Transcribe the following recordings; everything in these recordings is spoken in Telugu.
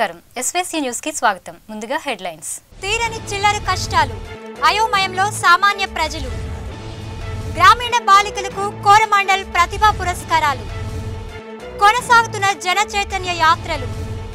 నమస్కారం ఎస్వీసీ న్యూస్ కి స్వాగతం ముందుగా హెడ్లైన్స్ తీరని చిల్లర కష్టాలు అయోమయంలో సామాన్య ప్రజలు గ్రామీణ బాలికలకు కోరమండల్ ప్రతిభా పురస్కారాలు కొనసాగుతున్న జన చైతన్య యాత్రలు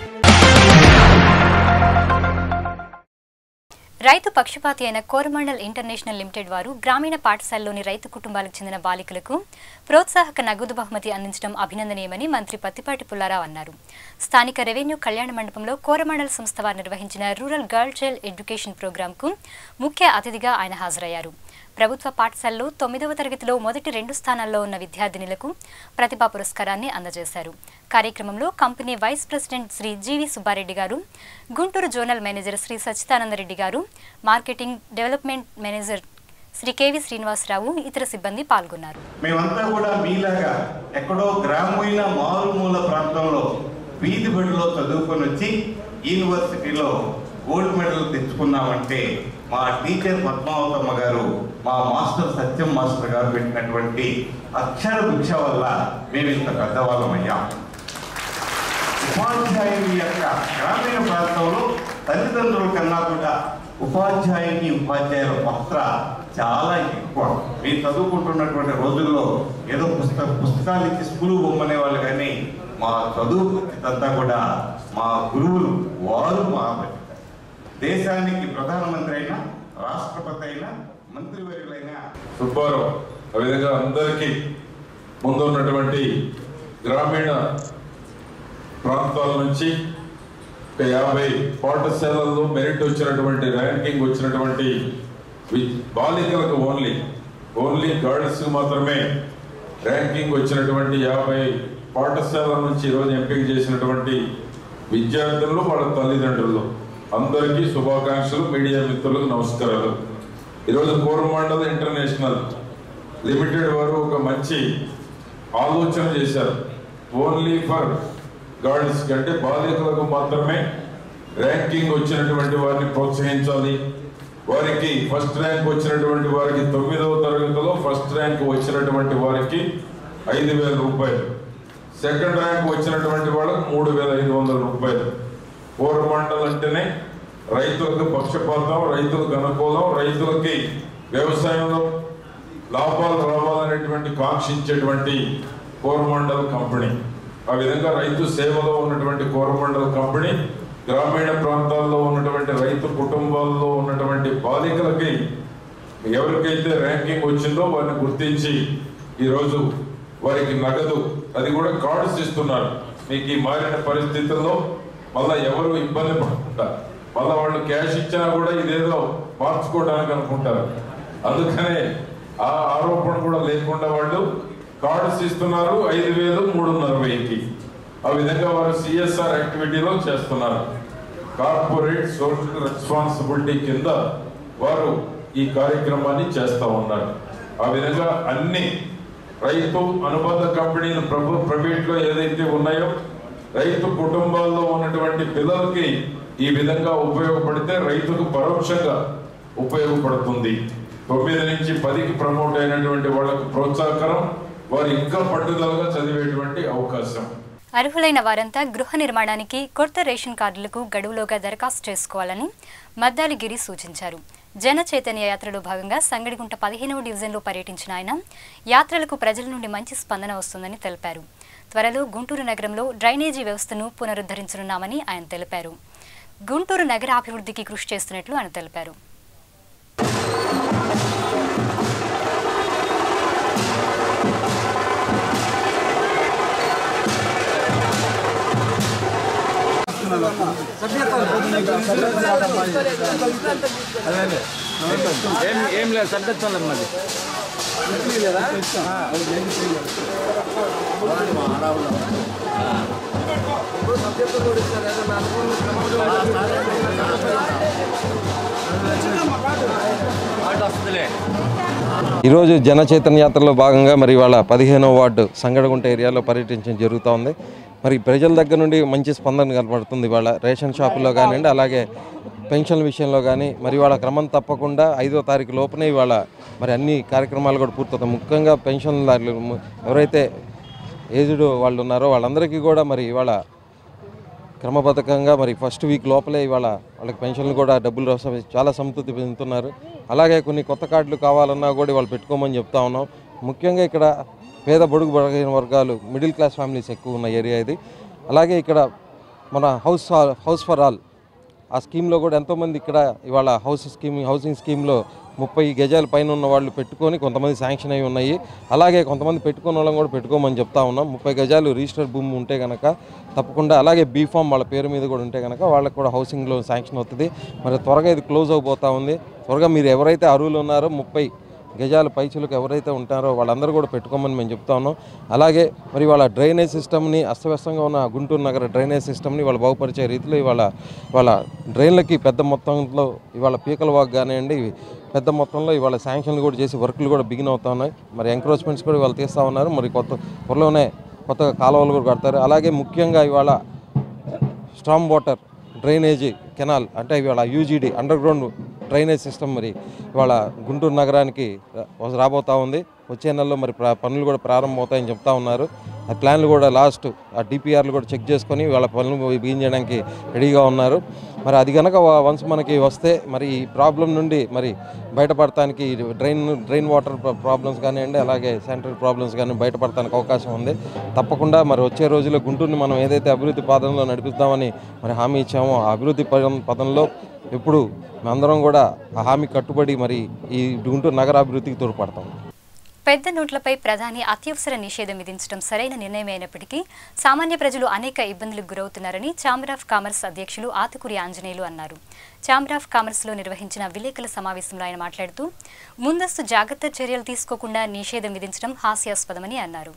రైతు పక్షపాతి అయిన కోరమండల్ ఇంటర్నేషనల్ లిమిటెడ్ వారు గ్రామీణ పాఠశాలలోని రైతు కుటుంబాలకు చెందిన బాలికలకు ప్రోత్సాహక నగదు బహుమతి అందించడం అభినందనీయమని మంత్రి పత్తిపాటి పుల్లారావు అన్నారు స్థానిక రెవెన్యూ కళ్యాణ మండపంలో కోరమండల్ సంస్థ వారు నిర్వహించిన రూరల్ గర్ల్ చైల్డ్ ఎడ్యుకేషన్ ప్రోగ్రాంకు ముఖ్య అతిథిగా ఆయన హాజరయ్యారు ప్రభుత్వ పాఠశాలలో తొమ్మిదవ తరగతిలో మొదటి రెండు స్థానాల్లో ఉన్న విద్యార్థినులకు ప్రతిభా పురస్కారాన్ని అందజేశారు కార్యక్రమంలో company vice president Shri GV Subbareddy గారు గుంటూరు జోనల్ మేనేజర్ శ్రీ సచ్చిదానందరెడ్డి గారు marketing development manager Shri KV Srinivasarao ఇతర సిబ్బంది పాల్గొన్నారు మేమంతా కూడా మీలాగా ఎక్కడో గ్రామీణ మారుమూల ప్రాంతంలో వీధి బడిలో చదువుకొని వచ్చి యూనివర్సిటీలో గోల్డ్ మెడల్ తెచ్చుకున్నామంటే మా టీచర్ పద్మావతమ్మ గారు మా మాస్టర్ సత్యం మాస్టర్ గారు పెట్టినటువంటి అక్షర భిక్ష వల్ల మేము ఇంత పెద్దవాళ్ళం అయ్యాం ఉపాధ్యాయుని యొక్క గ్రామీణ ప్రాంతంలో తల్లిదండ్రుల కన్నా కూడా ఉపాధ్యాయుని ఉపాధ్యాయుల పాత్ర చాలా ఎక్కువ మీరు చదువుకుంటున్నటువంటి రోజుల్లో ఏదో పుస్తక పుస్తకాలు ఇచ్చి స్కూలు బొమ్మనే వాళ్ళు కానీ మా చదువు అంతా కూడా మా గురువులు వారు మా బతిక. దేశానికి ప్రధానమంత్రి అయినా రాష్ట్రపతి అయినా మంత్రివర్యులైనా సుబ్బారావు ఆ విధంగా అందరికీ ముందు ఉన్నటువంటి గ్రామీణ ప్రాంతాల నుంచి ఒక యాభై పాఠశాలల్లో మెరిట్ వచ్చినటువంటి ర్యాంకింగ్ వచ్చినటువంటి వి- బాలికలకు ఓన్లీ ఓన్లీ గర్ల్స్ మాత్రమే ర్యాంకింగ్ వచ్చినటువంటి యాభై పాఠశాలల నుంచి ఈరోజు ఎంపిక చేసినటువంటి విద్యార్థులు వాళ్ళ తల్లిదండ్రులు అందరికీ శుభాకాంక్షలు మీడియా మిత్రులకు నమస్కారాలు ఈరోజు కోరమండల్ ఇంటర్నేషనల్ లిమిటెడ్ వారు ఒక మంచి ఆలోచన చేశారు ఓన్లీ ఫర్ గర్ల్స్ అంటే బాలికలకు మాత్రమే ర్యాంకింగ్ వచ్చినటువంటి వారిని ప్రోత్సహించాలి వారికి ఫస్ట్ ర్యాంక్ వచ్చినటువంటి వారికి తొమ్మిదవ తరగతిలో ఫస్ట్ ర్యాంక్ వచ్చినటువంటి వారికి ఐదు వేల రూపాయలు సెకండ్ ర్యాంక్ వచ్చినటువంటి వాళ్ళకి మూడు వేల ఐదు వందల రూపాయలు కోరమండల్ అంటేనే రైతులకు పక్షపాతం రైతులకు అనుకూలం రైతులకి వ్యవసాయంలో లాభాలు రావాలనేటువంటి కాంక్షించేటువంటి కోరమండల్ కంపెనీ ఆ విధంగా రైతు సేవలో ఉన్నటువంటి కోరమండల్ కంపెనీ గ్రామీణ ప్రాంతాల్లో ఉన్నటువంటి రైతు కుటుంబాల్లో ఉన్నటువంటి బాలికలకి ఎవరికైతే ర్యాంకింగ్ వచ్చిందో వారిని గుర్తించి ఈరోజు వారికి నగదు అది కూడా కార్డ్స్ ఇస్తున్నారు మీకు ఈ మారిన పరిస్థితుల్లో మళ్ళా ఎవరు ఇబ్బంది పడకుండా మళ్ళా వాళ్ళు క్యాష్ ఇచ్చినా కూడా ఇదేదో మార్చుకోవడానికి అనుకుంటారు అందుకనే ఆ ఆరోపణ కూడా లేకుండా వాళ్ళు కార్డ్స్ ఇస్తున్నారు ఐదు వేలు మూడున్నర వెయ్యికి ఆ విధంగా వారు సిఎస్ఆర్ యాక్టివిటీలో చేస్తున్నారు కార్పొరేట్ సోషల్ రెస్పాన్సిబిలిటీ కింద వారు ఈ కార్యక్రమాన్ని చేస్తా ఉన్నారు ఆ విధంగా అన్ని రైతు అనుబంధ కంపెనీలు ప్రభు ప్రైవేట్ లో ఏదైతే ఉన్నాయో రైతు కుటుంబాల్లో ఉన్నటువంటి పిల్లలకి ఈ విధంగా ఉపయోగపడితే రైతుకు పరోక్షంగా ఉపయోగపడుతుంది తొమ్మిది నుంచి పదికి ప్రమోట్ అయినటువంటి వాళ్ళకు ప్రోత్సాహకరం వారు ఇంకా పట్టుదలగా చదివేటువంటి అవకాశం అర్హులైన వారంతా గృహ నిర్మాణానికి కొత్త రేషన్ కార్డులకు గడువులోగా దరఖాస్తు చేసుకోవాలని మద్దాలిగిరి సూచించారు జన చైతన్య యాత్రలో భాగంగా సంగడిగుంట పదిహేనవ డివిజన్లో పర్యటించిన ఆయన యాత్రలకు ప్రజల నుండి మంచి స్పందన వస్తుందని తెలిపారు త్వరలో గుంటూరు నగరంలో డ్రైనేజీ వ్యవస్థను పునరుద్ధరించనున్నామని ఆయన తెలిపారు గుంటూరు నగర అభివృద్ధికి కృషి చేస్తున్నట్లు ఆయన తెలిపారు ఏం ఏం లేదు సర్దత్వం మరి వస్తుందిలే ఈరోజు జన చైతన్య యాత్రలో భాగంగా మరి ఇవాళ పదిహేనో వార్డు సంగడగుంట ఏరియాలో పర్యటించడం జరుగుతూ ఉంది మరి ప్రజల దగ్గర నుండి మంచి స్పందన కనపడుతుంది ఇవాళ రేషన్ షాపుల్లో కానివ్వండి అలాగే పెన్షన్ల విషయంలో కానీ మరి ఇవాళ క్రమం తప్పకుండా ఐదో తారీఖు లోపలే ఇవాళ మరి అన్ని కార్యక్రమాలు కూడా పూర్తవుతాయి ముఖ్యంగా పెన్షన్దారులు ము- ఎవరైతే ఏజ్డ్ వాళ్ళు ఉన్నారో వాళ్ళందరికీ కూడా మరి ఇవాళ క్రమబద్ధకంగా మరి ఫస్ట్ వీక్ లోపలే ఇవాళ వాళ్ళకి పెన్షన్లు కూడా డబ్బులు వస్తాయి చాలా సంతృప్తి పొందుతున్నారు అలాగే కొన్ని కొత్త కార్డులు కావాలన్నా కూడా వాళ్ళు పెట్టుకోమని చెప్తా ఉన్నాం ముఖ్యంగా ఇక్కడ పేద బడుగు బలహీన వర్గాలు మిడిల్ క్లాస్ ఫ్యామిలీస్ ఎక్కువ ఉన్న ఏరియా ఇది అలాగే ఇక్కడ మన హౌస్ హౌస్ ఫర్ ఆల్ ఆ స్కీమ్లో కూడా ఎంతోమంది ఇక్కడ ఇవాళ హౌస్ స్కీమ్ హౌసింగ్ స్కీమ్లో ముప్పై గజాల పైన ఉన్న వాళ్ళు పెట్టుకొని కొంతమంది శాంక్షన్ అయి ఉన్నాయి అలాగే కొంతమంది పెట్టుకున్న వాళ్ళని కూడా పెట్టుకోమని చెప్తా ఉన్నాం ముప్పై గజాలు రిజిస్టర్ భూమి ఉంటే కనుక తప్పకుండా అలాగే బీఫామ్ వాళ్ళ పేరు మీద కూడా ఉంటే కనుక వాళ్ళకి కూడా హౌసింగ్ లోన్ శాంక్షన్ అవుతుంది మరి త్వరగా ఇది క్లోజ్ అయిపోతా ఉంది త్వరగా మీరు ఎవరైతే అర్హులు ఉన్నారో ముప్పై గజాల పైచులకు ఎవరైతే ఉంటారో వాళ్ళందరూ కూడా పెట్టుకోమని మేము చెప్తా ఉన్నాం అలాగే మరి వాళ్ళ డ్రైనేజ్ సిస్టమ్ని అస్తవ్యస్తంగా ఉన్న గుంటూరు నగర డ్రైనేజ్ సిస్టమ్ని వాళ్ళ బాగుపరిచే రీతిలో ఇవాళ వాళ్ళ డ్రైన్లకి పెద్ద మొత్తంలో ఇవాళ పీకల వాక్ కానివ్వండి పెద్ద మొత్తంలో ఇవాళ శాంక్షన్లు కూడా చేసి వర్కులు కూడా బిగిన్ అవుతా ఉన్నాయి మరి ఎంక్రోచ్మెంట్స్ కూడా వాళ్ళు తీస్తూ ఉన్నారు మరి కొత్త త్వరలోనే కొత్తగా కాలువలు కూడా కడతారు అలాగే ముఖ్యంగా ఇవాళ స్ట్రామ్ వాటర్ డ్రైనేజీ కెనాల్ అంటే ఇవాళ UGD underground drainage system మరి ఇవాళ గుంటూరు నగరానికి రా- రాబోతా ఉంది వచ్చే నెలలో మరి ప్ర- పనులు కూడా ప్రారంభమవుతాయని చెప్తా ఉన్నారు ఆ ప్లాన్లు కూడా లాస్ట్ ఆ డిపిఆర్లు కూడా చెక్ చేసుకొని వాళ్ళ పనులు బిగిన్ చేయడానికి రెడీగా ఉన్నారు మరి అది కనుక వన్స్ మనకి వస్తే మరి ఈ ప్రాబ్లం నుండి మరి బయటపడటానికి ఈ డ్రైన్ డ్రైన్ వాటర్ ప్రాబ్లమ్స్ కానివ్వండి అలాగే శానిటరీ ప్రాబ్లమ్స్ కానీ బయటపడటానికి అవకాశం ఉంది తప్పకుండా మరి వచ్చే రోజుల్లో గుంటూరుని మనం ఏదైతే అభివృద్ధి పాదంలో నడిపిస్తామని మరి హామీ ఇచ్చామో ఆ అభివృద్ధి పదం పదంలో ఎప్పుడు మేమందరం కూడా ఆ హామీ కట్టుబడి మరి ఈ గుంటూరు నగరాభివృద్ధికి తోడ్పడతాం పెద్ద నోట్లపై ప్రధాని అత్యవసర నిషేధం విధించడం సరైన నిర్ణయం అయినప్పటికీ సామాన్య ప్రజలు అనేక ఇబ్బందులకు గురవుతున్నారని ఛాంబర్ ఆఫ్ కామర్స్ అధ్యక్షులు ఆతుకూరి ఆంజనేయులు అన్నారు ఛాంబర్ ఆఫ్ కామర్స్లో నిర్వహించిన విలేకరుల సమావేశంలో ఆయన మాట్లాడుతూ ముందస్తు జాగ్రత్త చర్యలు తీసుకోకుండా నిషేధం విధించడం హాస్యాస్పదమని అన్నారు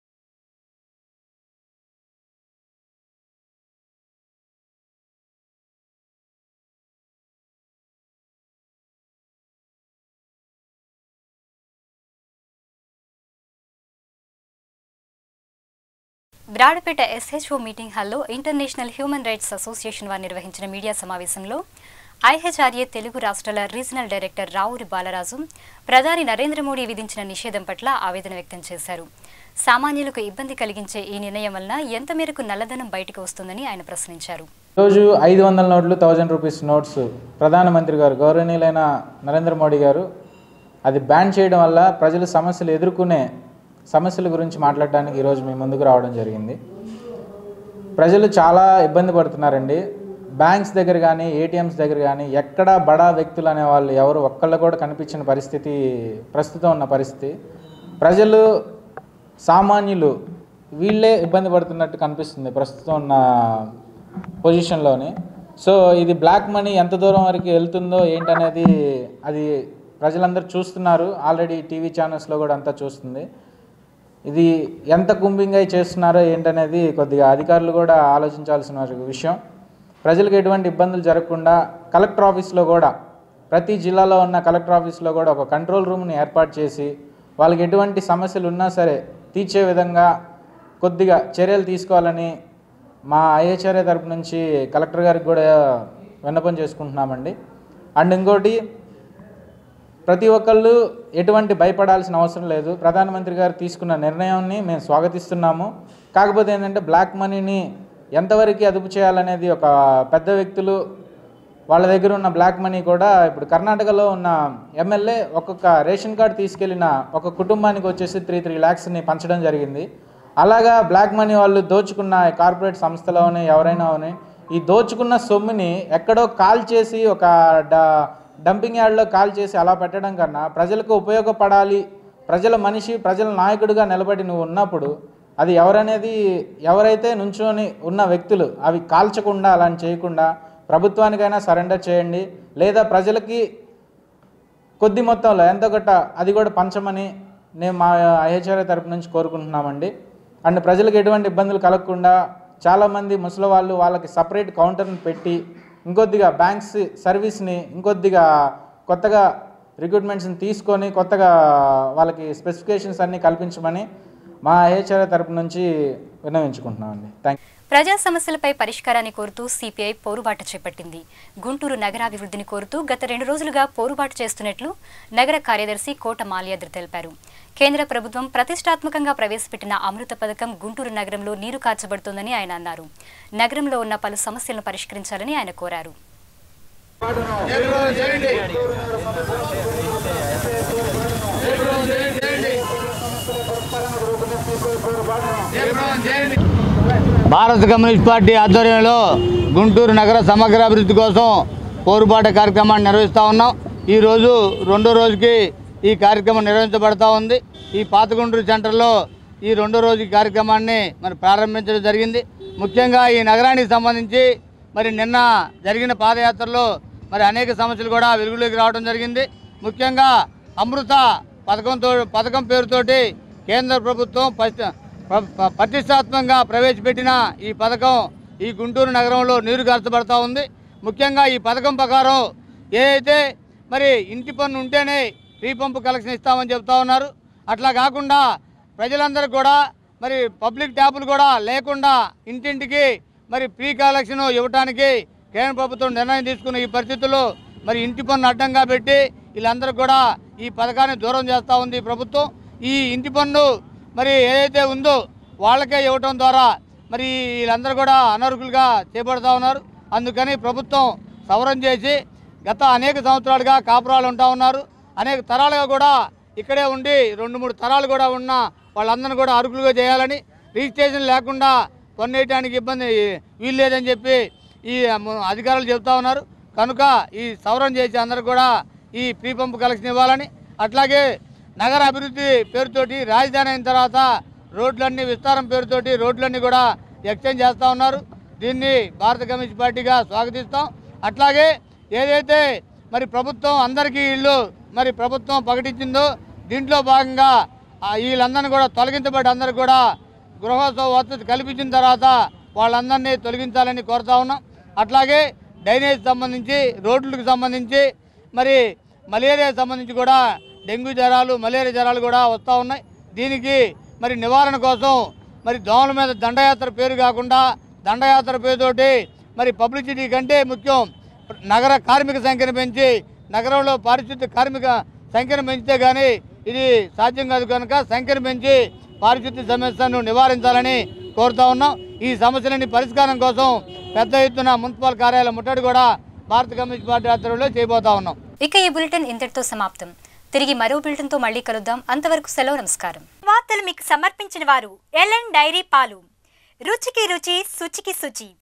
బ్రాడపేట ఎస్హెచ్ఓ మీటింగ్ హాల్లో ఇంటర్నేషనల్ హ్యూమన్ రైట్స్ అసోసియేషన్ వారు నిర్వహించిన మీడియా సమావేశంలో ఐహెచ్ఆర్ఏ తెలుగు రాష్ట్రాల రీజనల్ డైరెక్టర్ రావురి బాలరాజు ప్రధాని నరేంద్ర మోడీ విధించిన నిషేధం పట్ల ఆవేదన వ్యక్తం చేశారు సామాన్యులకు ఇబ్బంది కలిగించే ఈ నిర్ణయం వలన ఎంత మేరకు నల్లధనం బయటకు వస్తుందని ఆయన ప్రశ్నించారు రోజు ఐదు వందల నోట్లు థౌజండ్ రూపీస్ నోట్స్ ప్రధానమంత్రి గారు గౌరవనీయులైన నరేంద్ర మోడీ గారు అది బ్యాన్ చేయడం వల్ల ప్రజలు సమస్యలు ఎదుర్కొనే సమస్యల గురించి మాట్లాడడానికి ఈరోజు మీ ముందుకు రావడం జరిగింది ప్రజలు చాలా ఇబ్బంది పడుతున్నారండి బ్యాంక్స్ దగ్గర కానీ ఏటీఎంస్ దగ్గర కానీ ఎక్కడ బడా వ్యక్తులు అనే వాళ్ళు ఎవరు ఒక్కళ్ళు కూడా కనిపించిన పరిస్థితి ప్రస్తుతం ఉన్న పరిస్థితి ప్రజలు సామాన్యులు వీళ్ళే ఇబ్బంది పడుతున్నట్టు కనిపిస్తుంది ప్రస్తుతం ఉన్న పొజిషన్లోని సో ఇది బ్లాక్ మనీ ఎంత దూరం వరకు వెళ్తుందో ఏంటనేది అది ప్రజలందరూ చూస్తున్నారు ఆల్రెడీ టీవీ ఛానల్స్లో కూడా అంతా చూస్తుంది ఇది ఎంత కుంభింగ్ అయి చేస్తున్నారో ఏంటనేది కొద్దిగా అధికారులు కూడా ఆలోచించాల్సిన విషయం ప్రజలకు ఎటువంటి ఇబ్బందులు జరగకుండా కలెక్టర్ ఆఫీస్లో కూడా ప్రతి జిల్లాలో ఉన్న కలెక్టర్ ఆఫీస్లో కూడా ఒక కంట్రోల్ రూమ్ని ఏర్పాటు చేసి వాళ్ళకి ఎటువంటి సమస్యలు ఉన్నా సరే తీర్చే విధంగా కొద్దిగా చర్యలు తీసుకోవాలని మా ఐహెచ్ఆర్ఏ తరపు నుంచి కలెక్టర్ గారికి కూడా విన్నపం చేసుకుంటున్నామండి అండ్ ఇంకోటి ప్రతి ఒక్కళ్ళు ఎటువంటి భయపడాల్సిన అవసరం లేదు ప్రధానమంత్రి గారు తీసుకున్న నిర్ణయాన్ని మేము స్వాగతిస్తున్నాము కాకపోతే ఏంటంటే బ్లాక్ మనీని ఎంతవరకు అదుపు చేయాలనేది ఒక పెద్ద వ్యక్తులు వాళ్ళ దగ్గర ఉన్న బ్లాక్ మనీ కూడా ఇప్పుడు కర్ణాటకలో ఉన్న ఎమ్మెల్యే ఒక్కొక్క రేషన్ కార్డు తీసుకెళ్ళిన ఒక కుటుంబానికి వచ్చేసి త్రీ త్రీ ల్యాక్స్ని పంచడం జరిగింది అలాగా బ్లాక్ మనీ వాళ్ళు దోచుకున్న కార్పొరేట్ సంస్థలోనే ఎవరైనా అవని ఈ దోచుకున్న సొమ్ముని ఎక్కడో కాల్ చేసి ఒక డ డంపింగ్ యార్డ్లో కాల్ చేసి అలా పెట్టడం కన్నా ప్రజలకు ఉపయోగపడాలి ప్రజల మనిషి ప్రజల నాయకుడిగా నిలబడి నువ్వు ఉన్నప్పుడు అది ఎవరనేది ఎవరైతే నుంచొని ఉన్న వ్యక్తులు అవి కాల్చకుండా అలా చేయకుండా ప్రభుత్వానికైనా సరెండర్ చేయండి లేదా ప్రజలకి కొద్ది మొత్తంలో ఎంతో గట్ట అది కూడా పంచమని నేను మా ఐహెచ్ఆర్ఏ తరపు నుంచి కోరుకుంటున్నామండి అండ్ ప్రజలకు ఎటువంటి ఇబ్బందులు కలగకుండా చాలామంది ముసలి వాళ్ళు వాళ్ళకి సపరేట్ కౌంటర్ని పెట్టి ఇంకొద్దిగా బ్యాంక్స్ సర్వీస్ని ఇంకొద్దిగా కొత్తగా రిక్రూట్మెంట్స్ని తీసుకొని కొత్తగా వాళ్ళకి స్పెసిఫికేషన్స్ అన్నీ కల్పించమని మా హెచ్ఆర్ తరపు నుంచి విన్నవించుకుంటున్నామండి థ్యాంక్ ప్రజా సమస్యలపై పరిష్కారాన్ని కోరుతూ సిపిఐ పోరుబాట చేపట్టింది గుంటూరు నగరాభివృద్ధిని కోరుతూ గత రెండు రోజులుగా పోరుబాటు చేస్తున్నట్లు నగర కార్యదర్శి కోట మాల్యాద్రి తెలిపారు కేంద్ర ప్రభుత్వం ప్రతిష్టాత్మకంగా ప్రవేశపెట్టిన అమృత పథకం గుంటూరు నగరంలో నీరు కార్చబడుతోందని ఆయన అన్నారు నగరంలో ఉన్న పలు సమస్యలను పరిష్కరించాలని ఆయన కోరారు భారత కమ్యూనిస్ట్ పార్టీ ఆధ్వర్యంలో గుంటూరు నగర సమగ్ర అభివృద్ధి కోసం పోరుబాట కార్యక్రమాన్ని నిర్వహిస్తూ ఉన్నాం ఈరోజు రెండో రోజుకి ఈ కార్యక్రమం నిర్వహించబడతా ఉంది ఈ పాత గుంటూరు సెంటర్లో ఈ రెండో రోజు ఈ కార్యక్రమాన్ని మరి ప్రారంభించడం జరిగింది ముఖ్యంగా ఈ నగరానికి సంబంధించి మరి నిన్న జరిగిన పాదయాత్రలో మరి అనేక సమస్యలు కూడా వెలుగులోకి రావడం జరిగింది ముఖ్యంగా అమృత పథకంతో పథకం పేరుతోటి కేంద్ర ప్రభుత్వం పశ్చ- ప్ర- ప్ర- ప్రతిష్టాత్మకంగా ప్రవేశపెట్టిన ఈ పథకం ఈ గుంటూరు నగరంలో నీరు కార్చబడతా ఉంది ముఖ్యంగా ఈ పథకం ప్రకారం ఏదైతే మరి ఇంటి పన్ను ఉంటేనే ఫ్రీ పంపు కలెక్షన్ ఇస్తామని చెప్తా ఉన్నారు అట్లా కాకుండా ప్రజలందరూ కూడా మరి పబ్లిక్ ట్యాపులు కూడా లేకుండా ఇంటింటికి మరి ఫ్రీ కలెక్షన్ ఇవ్వడానికి కేంద్ర ప్రభుత్వం నిర్ణయం తీసుకున్న ఈ పరిస్థితుల్లో మరి ఇంటి పన్ను అడ్డంగా పెట్టి వీళ్ళందరూ కూడా ఈ పథకాన్ని దూరం చేస్తూ ఉంది ఈ ప్రభుత్వం ఈ ఇంటి పన్ను మరి ఏదైతే ఉందో వాళ్ళకే ఇవ్వటం ద్వారా మరి వీళ్ళందరూ కూడా అనర్హులుగా చేపడుతూ ఉన్నారు అందుకని ప్రభుత్వం సవరణ చేసి గత అనేక సంవత్సరాలుగా కాపురాలు ఉంటా ఉన్నారు అనేక తరాలుగా కూడా ఇక్కడే ఉండి రెండు మూడు తరాలు కూడా ఉన్న వాళ్ళందరినీ కూడా అర్హులుగా చేయాలని రిజిస్ట్రేషన్ లేకుండా పన్నేయడానికి ఇబ్బంది వీలు లేదని చెప్పి ఈ మ- అధికారులు చెబుతా ఉన్నారు కనుక ఈ సవరణ చేసి అందరూ కూడా ఈ ప్రీ పంపు కలెక్షన్ ఇవ్వాలని అట్లాగే నగర అభివృద్ధి పేరుతోటి రాజధాని అయిన తర్వాత రోడ్లన్నీ విస్తారం పేరుతోటి రోడ్లన్నీ కూడా ఎక్స్చేంజ్ చేస్తూ ఉన్నారు దీన్ని భారత కమ్యూనిస్ట్ పార్టీగా స్వాగతిస్తాం అట్లాగే ఏదైతే మరి ప్రభుత్వం అందరికీ ఇల్లు మరి ప్రభుత్వం ప్రకటించిందో దీంట్లో భాగంగా ఆ వీళ్ళందరినీ కూడా తొలగించబడి అందరూ కూడా గృహోత్సవ వసతి కల్పించిన తర్వాత వాళ్ళందరినీ తొలగించాలని కోరుతా ఉన్నాం అట్లాగే డ్రైనేజ్ సంబంధించి రోడ్లకు సంబంధించి మరి మలేరియా సంబంధించి కూడా డెంగ్యూ జ్వరాలు మలేరియా జ్వరాలు కూడా వస్తూ ఉన్నాయి దీనికి మరి నివారణ కోసం మరి దోమల మీద దండయాత్ర పేరు కాకుండా దండయాత్ర పేరుతోటి మరి పబ్లిసిటీ కంటే ముఖ్యం నగర కార్మిక సంఖ్యను పెంచి నగరంలో పారిశుద్ధ్య కార్మిక సంఖ్యను పెంచితే కానీ ఇది సాధ్యం కాదు కనుక సంఖ్యను పెంచి పారిశుద్ధ్య సమస్యను నివారించాలని కోరుతా ఉన్నాం ఈ సమస్యలని పరిష్కారం కోసం పెద్ద ఎత్తున మున్సిపల్ కార్యాలయం ముట్టడి కూడా భారత కమ్యూనిస్ట్ పార్టీ ఆధ్వర్యంలో చేయబోతా ఉన్నాం ఇక ఈ బులెటిన్ ఇంతటితో సమాప్తం తిరిగి మరో బులెటిన్తో మళ్ళీ కలుద్దాం అంతవరకు సెలవు నమస్కారం వార్తలు మీకు సమర్పించిన వారు ఎల్ఎన్ డైరీ పాలు రుచికి రుచి శుచికి శుచి